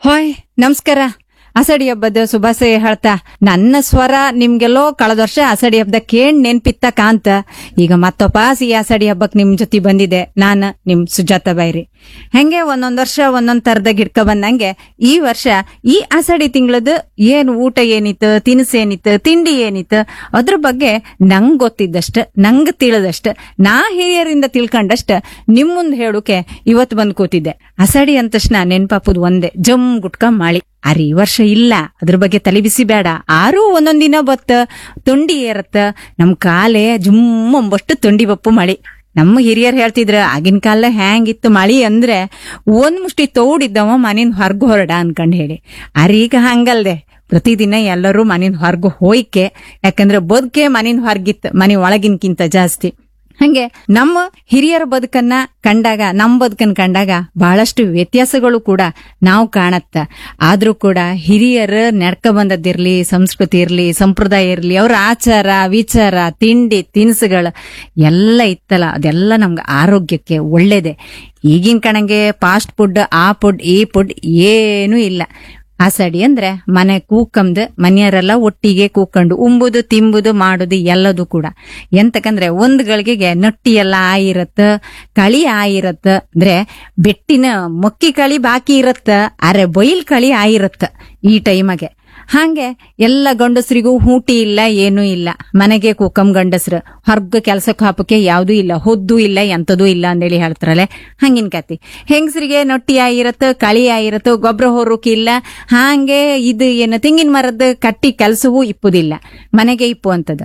ಹೋಯ್ ನಮಸ್ಕಾರ ಅಸಡಿ ಹಬ್ಬದ ಶುಭಾಶಯ ಹೇಳ್ತಾ ನನ್ನ ಸ್ವರ ನಿಮ್ಗೆಲ್ಲೋ ಕಳೆದ ವರ್ಷ ಅಸಡಿ ಹಬ್ಬದ ಕೇಳ್ ನೆನ್ಪಿತ್ತ ಕಾಂತ ಈಗ ಮತ್ತೊಪಾಸ್ ಈ ಅಸಡಿ ಹಬ್ಬಕ್ ನಿಮ್ ಜೊತೆ ಬಂದಿದೆ ನಾನ್ ನಿಮ್ ಸುಜಾತ ಬೈರಿ ಹೆಂಗೆ ಒಂದೊಂದ್ ವರ್ಷ ಒಂದೊಂದ್ ತರದ ಗಿಡ್ಕ ಬಂದಂಗೆ ಈ ವರ್ಷ ಈ ಅಸಡಿ ತಿಂಗಳದ ಏನ್ ಊಟ ಏನಿತ್ತು ತಿನಿಸು ಏನಿತ್ತು ತಿಂಡಿ ಏನಿತ್ತು ಅದ್ರ ಬಗ್ಗೆ ನಂಗ್ ಗೊತ್ತಿದ್ದಷ್ಟ ನಂಗ್ ತಿಳಿದಷ್ಟ ನಾ ಹಿರಿಯರಿಂದ ತಿಳ್ಕೊಂಡಷ್ಟ ನಿಮ್ ಮುಂದ್ ಹೇಳುಕೆ ಇವತ್ ಬಂದ್ ಕೂತಿದ್ದೆ ಅಸಡಿ ಅಂದ ತಕ್ಷಣ ನೆನ್ಪಾಪುದ್ ಒಂದೇ ಜಮ್ ಗುಟ್ಕ ಮಾಳಿ ಅರೆ ಈ ವರ್ಷ ಇಲ್ಲ ಅದ್ರ ಬಗ್ಗೆ ತಲೆ ಬಿಸಿ ಬೇಡ ಆರೂ ಒಂದೊಂದ್ ದಿನ ಬತ್ತ ತುಂಡಿ ಏರತ್ತ ನಮ್ ಕಾಲೇ ಜುಮ್ ಅಂಬಷ್ಟು ತುಂಡಿ ಬಪ್ಪು ಮಳಿ ನಮ್ಮ ಹಿರಿಯರ್ ಹೇಳ್ತಿದ್ರ ಆಗಿನ ಕಾಲ ಹ್ಯಾಂಗಿತ್ತು ಮಳಿ ಅಂದ್ರೆ ಒಂದ್ ಮುಷ್ಟಿ ತೌಡಿದ್ದವ ಮನಿನ್ ಹೊರ್ಗ ಹೊರಡ ಅನ್ಕಂಡ್ ಹೇಳಿ ಅರೆ ಈಗ ಹಂಗಲ್ದೆ ಪ್ರತಿದಿನ ಎಲ್ಲರೂ ಮನಿನ್ ಹೊರ್ಗ ಹೋಯ್ಕೆ ಯಾಕಂದ್ರೆ ಬದುಕೆ ಮನಿನ್ ಹೊರ್ಗಿತ್ತು ಮನೆ ಒಳಗಿನ್ಕಿಂತ ಜಾಸ್ತಿ ಹಂಗೆ ನಮ್ಮ ಹಿರಿಯರ ಬದುಕನ್ನ ಕಂಡಾಗ ನಮ್ಮ ಬದುಕನ್ನ ಕಂಡಾಗ ಬಹಳಷ್ಟು ವ್ಯತ್ಯಾಸಗಳು ಕೂಡ ನಾವು ಕಾಣತ್ತ ಆದ್ರೂ ಕೂಡ ಹಿರಿಯರ ನಡ್ಕ ಬಂದದ್ದಿರ್ಲಿ ಸಂಸ್ಕೃತಿ ಇರ್ಲಿ ಸಂಪ್ರದಾಯ ಇರ್ಲಿ ಅವ್ರ ಆಚಾರ ವಿಚಾರ ತಿಂಡಿ ತಿನಿಸುಗಳು ಎಲ್ಲ ಇತ್ತಲ್ಲ ಅದೆಲ್ಲ ನಮ್ಗೆ ಆರೋಗ್ಯಕ್ಕೆ ಒಳ್ಳೇದೆ ಈಗಿನ ಕಣಂಗೆ ಫಾಸ್ಟ್ ಫುಡ್ ಆ ಫುಡ್ ಈ ಫುಡ್ ಏನೂ ಇಲ್ಲ ಆಸಡಿ ಅಂದ್ರೆ ಮನೆ ಕೂಕಂದು ಮನೆಯವರೆಲ್ಲ ಒಟ್ಟಿಗೆ ಕೂಕೊಂಡು ಉಂಬುದು ತಿಂಬುದು ಮಾಡುದು ಎಲ್ಲದು ಕೂಡ ಎಂತಕಂದ್ರೆ ಒಂದ್ ಗಳಿಗೆಗೆ ನಟ್ಟಿ ಎಲ್ಲ ಆಯಿರತ್ತ ಕಳಿ ಆಯಿರತ್ತ ಅಂದ್ರೆ ಬೆಟ್ಟಿನ ಮೊಕ್ಕಿ ಕಳಿ ಬಾಕಿ ಇರತ್ತ ಅರೆ ಬೈಲ್ ಕಳಿ ಆಯಿರತ್ತ ಈ ಟೈಮಗೆ ಹಾಗೆ ಎಲ್ಲ ಗಂಡಸರಿಗೂ ಹೂಟಿ ಇಲ್ಲ ಏನೂ ಇಲ್ಲ ಮನೆಗೆ ಕೂಕಂ ಗಂಡಸ್ರು ಹೊರ್ಗ ಕೆಲ್ಸಕ್ಕೆ ಹಾಪಕ್ಕೆ ಯಾವ್ದೂ ಇಲ್ಲ ಹೊದ್ದು ಇಲ್ಲ ಎಂತದೂ ಇಲ್ಲ ಅಂದೇಳಿ ಹೇಳ್ತಾರಲ್ಲ ಹಂಗಿನ ಕತಿ ಹೆಂಗಸರಿಗೆ ನೊಟ್ಟಿ ಆಗಿರತ್ತ ಕಳಿ ಆಗಿರತ್ತ ಗೊಬ್ಬರ ಹೊರೋಕೆ ಇಲ್ಲ ಹಾಗೆ ಇದು ಏನು ತೆಂಗಿನ ಮರದ ಕಟ್ಟಿ ಕೆಲಸವೂ ಇಪ್ಪುದಿಲ್ಲ ಮನೆಗೆ ಇಪ್ಪು ಅಂತದ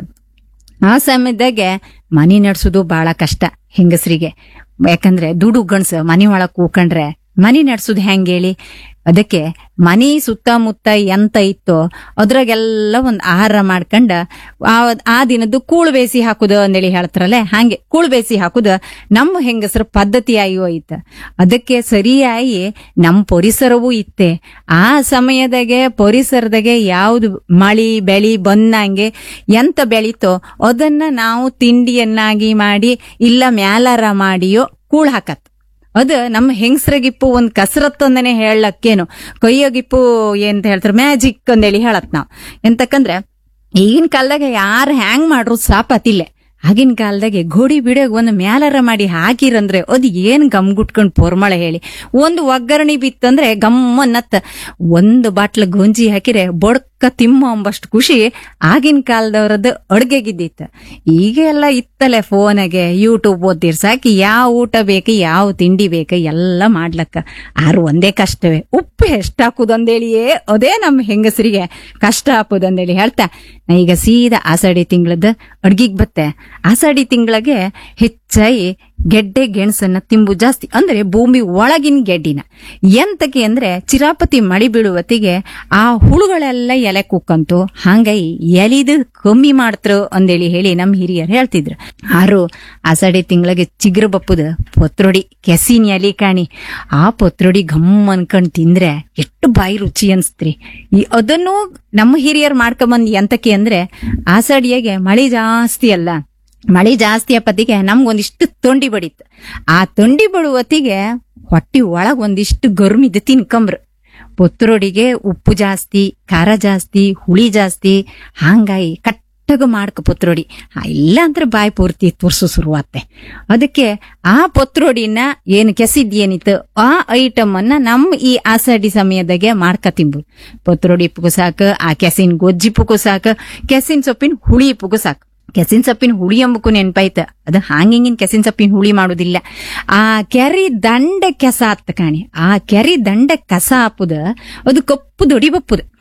ಆ ಸಮಯದಾಗೆ ಮನಿ ನಡ್ಸೋದು ಬಹಳ ಕಷ್ಟ ಹೆಂಗಸರಿಗೆ ಯಾಕಂದ್ರೆ ದುಡು ಗಂಡ್ಸ ಮನಿ ಒಳಗ್ ಕೂಕೊಂಡ್ರೆ ಮನಿ ನಡ್ಸೋದು ಹೆಂಗ್ ಹೇಳಿ ಅದಕ್ಕೆ ಮನಿ ಸುತ್ತಮುತ್ತ ಎಂತ ಇತ್ತೋ ಅದ್ರಾಗೆಲ್ಲ ಒಂದ್ ಆಹಾರ ಮಾಡ್ಕೊಂಡ ಆ ಆ ದಿನದ್ದು ಕೂಳು ಬೇಸಿ ಹಾಕುದು ಅಂದೇಳಿ ಹೇಳ್ತಾರಲ್ಲ ಹಾಗೆ ಕೂಳು ಬೇಸಿ ಹಾಕುದು ನಮ್ಮ ಹೆಂಗಸರ ಪದ್ಧತಿಯಾಗಿ ಹೋಯ್ತ ಅದಕ್ಕೆ ಸರಿಯಾಗಿ ನಮ್ಮ ಪರಿಸರವೂ ಇತ್ತೆ ಆ ಸಮಯದಾಗೆ ಪರಿಸರದಾಗೆ ಯಾವ್ದು ಮಳಿ ಬೆಳಿ ಬಂದಂಗೆ ಎಂತ ಬೆಳೀತೋ ಅದನ್ನ ನಾವು ತಿಂಡಿಯನ್ನಾಗಿ ಮಾಡಿ ಇಲ್ಲ ಮ್ಯಾಲಾರ ಮಾಡಿಯೋ ಕೂಳ್ ಹಾಕತ್ ಅದ ನಮ್ಮ ಹೆಂಗಸ್ರಗಿಪ್ಪು ಒಂದ್ ಕಸರತ್ ಅಂದನೆ ಹೇಳಕ್ಕೇನು ಕೊಯ್ಯೋಗಿಪ್ಪು ಏನ್ ಹೇಳ್ತಾರ ಮ್ಯಾಜಿಕ್ ಅಂದೇಳಿ ಹೇಳತ್ ನಾವ್ ಎಂತಕಂದ್ರೆ ಈಗಿನ ಕಾಲದಾಗ ಯಾರು ಹ್ಯಾಂಗ್ ಮಾಡ್ರು ಸಾಪತಿಲ್ಲ ಆಗಿನ ಕಾಲದಾಗೆ ಗೋಡಿ ಬಿಡೋಗ್ ಒಂದು ಮ್ಯಾಲರ ಮಾಡಿ ಹಾಕಿರಂದ್ರೆ ಅದು ಏನ್ ಗಮ್ ಗುಟ್ಕೊಂಡ್ ಪೊರ್ಮಳೆ ಹೇಳಿ ಒಂದು ಒಗ್ಗರಣೆ ಬಿತ್ತಂದ್ರೆ ಗಮ್ಮನ್ನತ್ತ ಒಂದು ಬಾಟ್ಲ ಗೊಂಜಿ ಹಾಕಿರೆ ಬೊಡ್ಕ ತಿಮ್ಮ ಅಂಬಷ್ಟು ಖುಷಿ ಆಗಿನ ಕಾಲದವ್ರದ್ದು ಅಡ್ಗೆಗಿದ್ದಿತ್ತು ಈಗ ಎಲ್ಲ ಇತ್ತಲೆ ಫೋನಾಗೆ ಯೂಟ್ಯೂಬ್ ಓದ್ತಿರ್ ಸಾಕಿ ಯಾವ ಊಟ ಬೇಕು ಯಾವ ತಿಂಡಿ ಬೇಕು ಎಲ್ಲ ಮಾಡ್ಲಕ್ಕ ಆರು ಒಂದೇ ಕಷ್ಟವೇ ಉಪ್ಪು ಎಷ್ಟು ಹಾಕುದಂದೇಳಿಯೇ ಅದೇ ನಮ್ಮ ಹೆಂಗಸರಿಗೆ ಕಷ್ಟ ಹಾಕುದಂದೇಳಿ ಹೇಳ್ತಾ ನಾ ಈಗ ಸೀದಾ ಆಷಾಢಿ ತಿಂಗಳದ ಅಡ್ಗಿಗ್ ಬತ್ತೆ ಆಷಾಢಿ ತಿಂಗಳಿಗೆ ಹೆಚ್ಚಾಗಿ ಗೆಡ್ಡೆ ಗೆಣಸನ್ನ ತಿಂಬು ಜಾಸ್ತಿ ಅಂದ್ರೆ ಭೂಮಿ ಒಳಗಿನ ಗೆಡ್ಡಿನ ಎಂತಕ್ಕೆ ಅಂದ್ರೆ ಚಿರಾಪತಿ ಮಳಿ ಬೀಳುವತ್ತಿಗೆ ಆ ಹುಳುಗಳೆಲ್ಲ ಎಲೆ ಕುಕ್ಕಂತು ಹಂಗಾಗಿ ಎಲಿದು ಕಮ್ಮಿ ಮಾಡ್ತ್ರು ಅಂದೇಳಿ ಹೇಳಿ ನಮ್ ಹಿರಿಯರು ಹೇಳ್ತಿದ್ರು ಆರು ಆಷಾಢಿ ತಿಂಗಳಿಗೆ ಚಿಗ್ರ ಬಪ್ಪುದ ಪತ್ರೊಡಿ ಕೆಸಿನ ಎಲಿ ಕಾಣಿ ಆ ಪತ್ರೊಡಿ ಘಮ್ ಅನ್ಕೊಂಡ್ ತಿಂದ್ರೆ ಎಷ್ಟು ಬಾಯಿ ರುಚಿ ಅನ್ಸ್ತ್ರಿ ಈ ಅದನ್ನು ನಮ್ಮ ಹಿರಿಯರು ಮಾಡ್ಕೊಂಬಂದ್ ಎಂತಕ್ಕೆ ಅಂದ್ರೆ ಆಷಾಢಿಯಾಗೆ ಮಳಿ ಜಾಸ್ತಿ ಅಲ್ಲ ಮಳಿ ಜಾಸ್ತಿ ಅಪ್ಪತ್ತಿಗೆ ನಮ್ಗೊಂದಿಷ್ಟು ತೊಂಡಿ ಬಡಿತ್ತು ಆ ತೊಂಡಿ ಬಡುವತ್ತಿಗೆ ಹೊಟ್ಟಿ ಒಳಗ್ ಒಂದಿಷ್ಟು ಗರ್ಮಿದ್ದು ತಿನ್ಕಂಬ್ರು ಪೊತ್ತರೊಡಿಗೆ ಉಪ್ಪು ಜಾಸ್ತಿ ಖಾರ ಜಾಸ್ತಿ ಹುಳಿ ಜಾಸ್ತಿ ಹಾಂಗಾಗಿ ಕಟ್ಟಗ ಮಾಡ್ಕ ಪೊತ್ರೊಡಿ ಇಲ್ಲ ಅಂದ್ರೆ ಬಾಯಿ ಪೂರ್ತಿ ತುರ್ಸು ಶುರುವಾತ್ತೆ ಅದಕ್ಕೆ ಆ ಪೊತ್ರೊಡಿನ ಏನು ಕೆಸಿದ್ ಏನಿತ್ತು ಆ ಐಟಮ್ ಅನ್ನ ನಮ್ಮ ಈ ಆಷಾಢಿ ಸಮಯದಾಗೆ ಮಾಡ್ಕ ತಿಂಬುದು ಪೊತ್ರೊಡಿ ಪುಗು ಸಾಕು ಆ ಕೆಸಿನ ಗೊಜ್ಜಿ ಪುಗು ಸಾಕು ಕೆಸಿನ ಸೊಪ್ಪಿನ ಹುಳಿ ಪುಗು ಸಾಕು ಕೆಸಿನ ಸೊಪ್ಪಿನ ಹುಳಿ ಎಂಬಕ್ಕೂ ನೆನ್ಪಾಯ್ತ ಅದು ಹಾಂಗಿಂಗಿನ ಕೆಸಿನ ಸೊಪ್ಪಿನ ಹುಳಿ ಮಾಡುದಿಲ್ಲ ಆ ಕೆರಿ ದಂಡ ಕೆಸ ಆತ್ತ ಕಾಣಿ ಆ ಕೆರಿ ದಂಡ ಕಸ ಹಾಪುದ ಅದು ಕಪ್ಪು ದೊಡಿ ಬಪ್ಪುದ